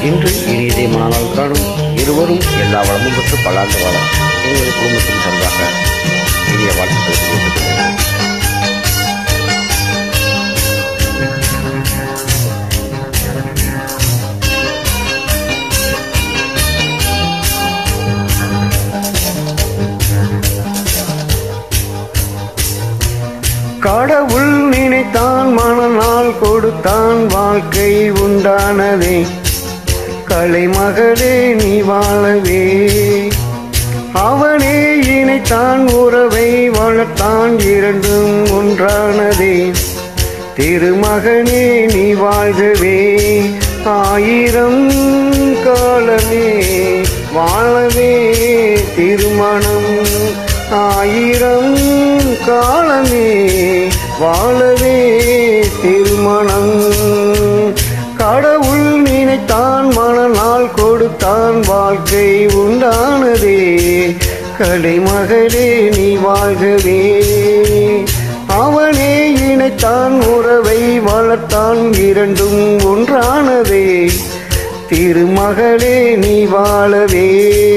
இன்று இனியதை மணநாள் காணும் இருவரும் எல்லா வளமும் பெற்று பல்லாண்டு வாழ எங்களது குடும்பத்தின் சார்பாக இனிய வாழ்த்துக்களை தெரிவித்துக் கொள்கிறேன் கடவுள் நினைத்தான் மனநாள் கொடுத்தான் வாழ்க்கை உண்டானதே கலைமகளே நீ வாழவே அவனே இணைத்தான் உறவை வளர்த்தான் இரண்டும் ஒன்றானதே திருமகனே நீ வாழ்கவே ஆயிரம் காலமே வாழவே திருமணம் ஆயிரம் காலமே வாழவே திருமணம் கடவுள் நினைத்தான் மனநாள் கொடுத்தான் வாழ்க்கை உண்டானதே கலைமகளே நீ வாழ்கவே அவனே இணைத்தான் உறவை வளர்த்தான் இரண்டும் ஒன்றானதே திருமகளே நீ வாழவே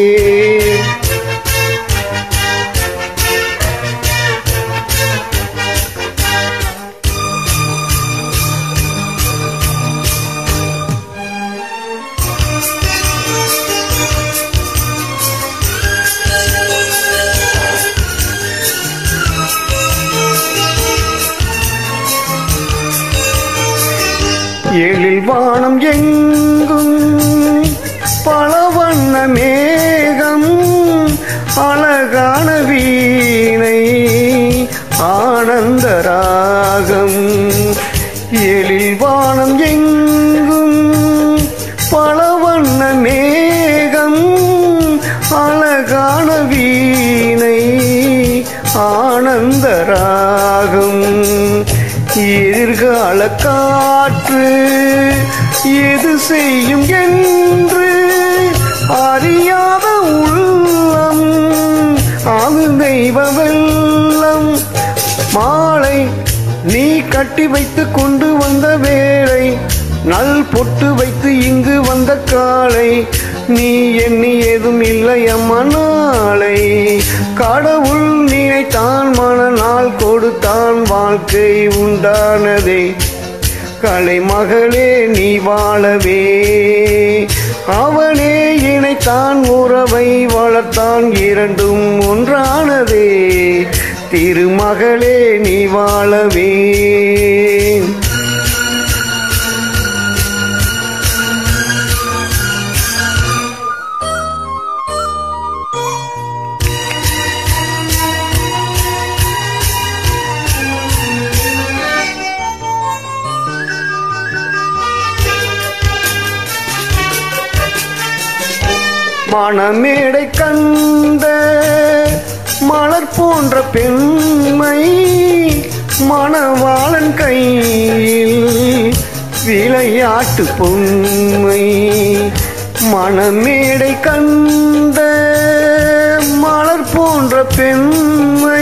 எழில் வானம் எங்கும் பல வண்ண மேகம் அழகான வீணை ஆனந்த ராகம் எழில் வானம் எங்கும் பல வண்ண மேகம் அழகான வீணை ஆனந்த ராகம் எதிர்கால காற்று எது செய்யும் என்று அறியாத உள்ளம் அது தெய்வ வெள்ளம் மாலை நீ கட்டி வைத்து கொண்டு வந்த வேளை நல் பொட்டு வைத்து இங்கு வந்த காலை நீ எண்ணி ஏதும் இல்லை அம்மா நாளை கடவுள் நினைத்தான் மனநாள் கொடுத்தான் வாழ்க்கை உண்டானதே கலைமகளே நீ வாழவே அவனே இணைத்தான் உறவை வளர்த்தான் இரண்டும் ஒன்றானதே திருமகளே நீ வாழவே மணமேடை கண்ட மலர் போன்ற பெண்மை மணவாளன் கையில் விளையாட்டு பொம்மை மணமேடை கண்ட மலர் போன்ற பெண்மை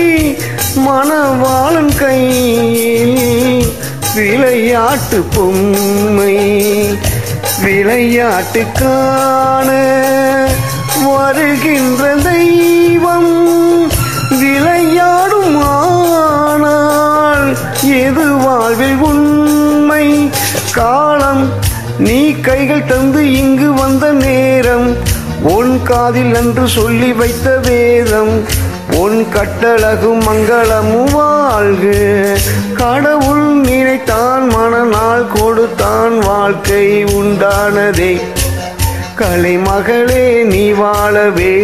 மணவாளன் கையில் விளையாட்டு பொம்மை விளையாட்டு காண வருகின்ற தெய்வம் விளையாடும் ஆனால் எது வாழ்வில் உண்மை காலம் நீ கைகள் தந்து இங்கு வந்த நேரம் உன் காதில் அன்று சொல்லி வைத்த வேதம் உன் கட்டழகும் மங்களமும் வாழ்க கடவுள் நினைத்தான் மனநாள் கொடுத்தான் வாழ்க்கை உண்டானதே கலைமகளே நீ வாழவே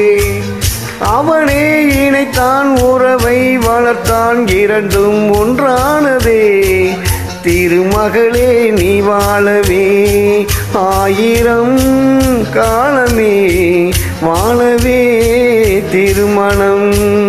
அவனே இணைத்தான் உறவை வளர்த்தான் இரண்டும் ஒன்றானதே திருமகளே நீ வாழவே ஆயிரம் காலமே வாழவே திருமணம்